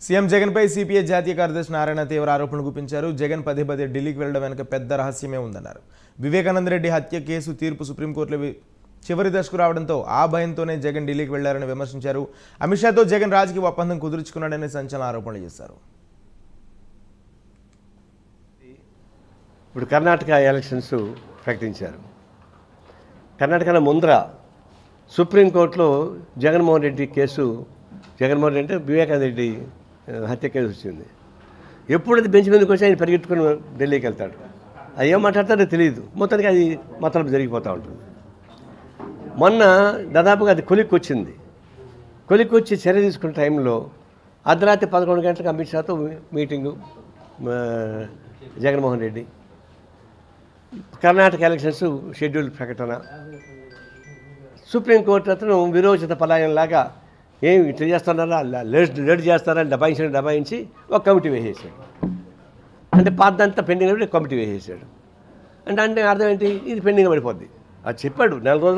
CM జగన్పై CPI జాతీయ కార్యదర్శి నారాయణ తీవ్ర ఆరోపణలు గుప్పించారు జగన్ పదే పదే ఢిల్లీకి వెళ్లడం వెనుక పెద్ద రహస్యమే ఉందన్నారు వివేకానంద రెడ్డి హత్య కేసు తీర్పు సుప్రీంకోర్టులో వి- చివరి దశకు రావడంతో ఆ భయంతోనే జగన్ ఢిల్లీకి వెళ్లారని విమర్శించారు అమిత్ షాతో జగన్ రాజకీయ ఒప్పందం కుదుర్చుకున్నాడని సంచలన ఆరోపణలు చేశారు ఇప్పుడు కర్ణాటక ఎలక్షన్స్ ప్రకటించారు కర్ణాటకలో ముందర సుప్రీంకోర్టులో జగన్మోహన్ రెడ్డి కేసు జగన్మోహన్ రెడ్డి అంటే వివేకానంద రెడ్డి ఆ, హత్య కేసు వచ్చింది ఎప్పుడైతే బెంచ్ మీదకి వచ్చి ఆయన పరిగెట్టుకుని ఢిల్లీకి వెళ్తాడు అది ఏం మాట్లాడతాడో తెలియదు మొత్తానికి అది మొత్తం జరిగిపోతూ ఉంటుంది మొన్న దాదాపుగా అది కొలిక్కి వచ్చింది కొలిక్కి వచ్చి చర్య తీసుకున్న టైంలో అర్ధరాత్రి పదకొండు గంటలకు అమిత్ షాతో మీటింగు ఆ, జగన్మోహన్ రెడ్డి కర్ణాటక ఎలక్షన్స్ షెడ్యూల్ ప్రకటన సుప్రీంకోర్టు అతను విరోచిత పలాయనలాగా ఏం ఇట్లా చేస్తున్నారా లేట్ లేట్ చేస్తారని డబాయించి డబాయించి ఒక కమిటీ వేసేసాడు అంటే పాతంతా పెండింగ్ పెట్టి కమిటీ వేసేసాడు అంటే అంటే అర్థం ఏంటి ఇది పెండింగ్ పడిపోద్ది అది చెప్పాడు నెల రోజులు